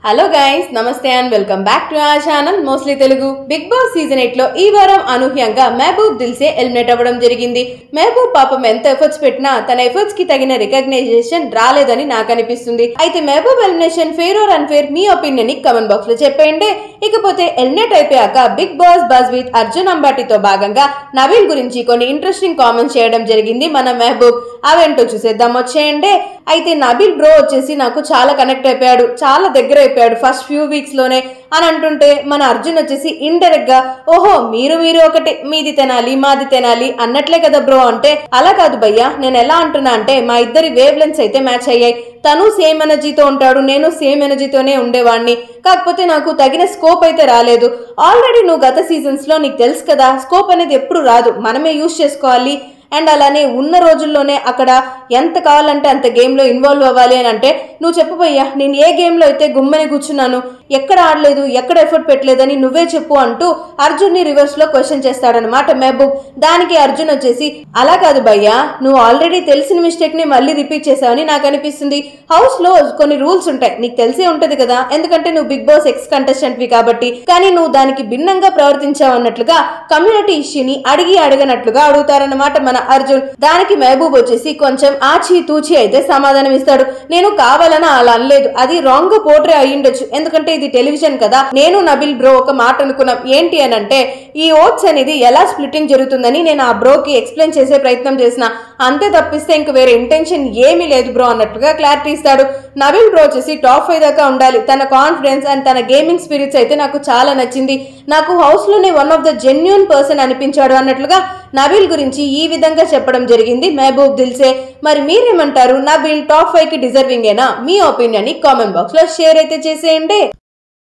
hello guys నమస్తే and welcome back to our channel mostly Telugu Bigg Boss season eight లో ఈ వారం అనూహ్యంగా మహబూబ్ దిల్సే ఎలిమినేట్ అవ్వడం జరిగింది మహబూబ్ పాపం ఎంత ఎఫర్ట్స్ పెట్టినా తన ఎఫర్ట్స్ కి తగిన రికగ్నైజేషన్ రాలేదని నాకు అనిపిస్తుంది అయితే Mehboob elimination fair or unfair మీ ఒపీనియన్ ని కమెంట్ బాక్స్ లో చెప్పేయండి ఇకపోతే ఎలిమినేట్ అయిపోయాక Bigg Boss buzz with Arjun అంబాటితో భాగంగా నవీల్ గురించి కొన్ని ఇంట్రెస్టింగ్ కామెంట్స్ చేయడం జరిగింది మన మహబూబ్ అవేంటో చూసేద్దాం వచ్చేయండి అయితే నబీల్ బ్రో వచ్చేసి నాకు చాలా కనెక్ట్ అయిపోయాడు చాలా దగ్గర అయిపోయాడు ఫస్ట్ ఫ్యూ వీక్స్ లోనే అని అంటుంటే మన అర్జున్ వచ్చేసి ఇండైరెక్ట్ గా ఓహో మీరు మీరు ఒకటి మీది తినాలి మాది తినాలి అన్నట్లే కదా బ్రో అంటే అలా కాదు భయ్యా నేను ఎలా అంటున్నా అంటే మా ఇద్దరి వేవ్ లెన్స్ అయితే మ్యాచ్ అయ్యాయి తను సేమ్ ఎనర్జీతో ఉంటాడు నేను సేమ్ ఎనర్జీతోనే ఉండేవాడిని కాకపోతే నాకు తగిన స్కోప్ అయితే రాలేదు ఆల్రెడీ నువ్వు గత సీజన్స్ లో నీకు తెలుసు కదా స్కోప్ అనేది ఎప్పుడు రాదు మనమే యూజ్ చేసుకోవాలి అండ్ అలానే ఉన్న రోజుల్లోనే అక్కడ ఎంత కావాలంటే అంత గేమ్లో ఇన్వాల్వ్ అవ్వాలి అని అంటే నువ్వు చెప్పబోయ్యా నేను ఏ గేమ్లో అయితే గుమ్మని కూర్చున్నాను ఎక్కడ ఆడలేదు ఎక్కడ ఎఫర్ట్ పెట్టలేదని నువ్వే చెప్పు అంటూ అర్జున్ని రివర్స్ లో క్వశ్చన్ చేస్తాడనమాట మహబూబ్ దానికి అర్జున్ వచ్చేసి అలా కాదు భయ్యా నువ్వు ఆల్రెడీ తెలిసిన మిస్టేక్ ని మళ్ళీ రిపీట్ చేసావని నాకు అనిపిస్తుంది హౌస్ లో కొన్ని రూల్స్ ఉంటాయి నీకు తెలిసే ఉంటది కదా ఎందుకంటే నువ్వు బిగ్ బాస్ ఎక్స్ కంటెస్టెంట్ వి కాబట్టి కానీ నువ్వు దానికి భిన్నంగా ప్రవర్తించావు అన్నట్లుగా కమ్యూనిటీ ఇష్యూని అడిగి అడగనట్లుగా అడుగుతారన్నమాట మన అర్జున్ దానికి మహబూబ్ వచ్చేసి కొంచెం ఆచి తూచి అయితే సమాధానం ఇస్తాడు నేను కావాలని అలా అనలేదు అది రాంగ్ గా పోట్రే అయ్యుండొచ్చు ఎందుకంటే ఇది టెలివిజన్ కదా నేను నబిల్ బ్రో ఒక మాట అనుకున్నాం ఏంటి అని అంటే ఈ ఓట్స్ అనేది ఎలా స్ప్లిట్టింగ్ జరుగుతుందని నేను ఆ బ్రోకి ఎక్స్ప్లెయిన్ చేసే ప్రయత్నం చేసిన అంతే తప్పిస్తే ఇంక వేరే ఇంటెన్షన్ ఏమీ లేదు బ్రో అన్నట్టుగా క్లారిటీ ఇస్తాడు నబిల్ బ్రో వచ్చేసి టాప్ ఫైవ్ దాకా ఉండాలి తన కాన్ఫిడెన్స్ అండ్ తన గేమింగ్ స్పిరిట్స్ అయితే నాకు చాలా నచ్చింది నాకు హౌస్ లోనే one of the genuine person అనిపించాడు అన్నట్లుగా నబీల్ గురించి ఈ విధంగా చెప్పడం జరిగింది మహబూబ్ దిల్సే మరి మీరేమంటారు నబీల్ టాప్ ఫైవ్ కి డిజర్వింగ్ ఏనా మీ ఒపీనియన్ ని కామెంట్ బాక్స్ లో షేర్ అయితే చేసేయండి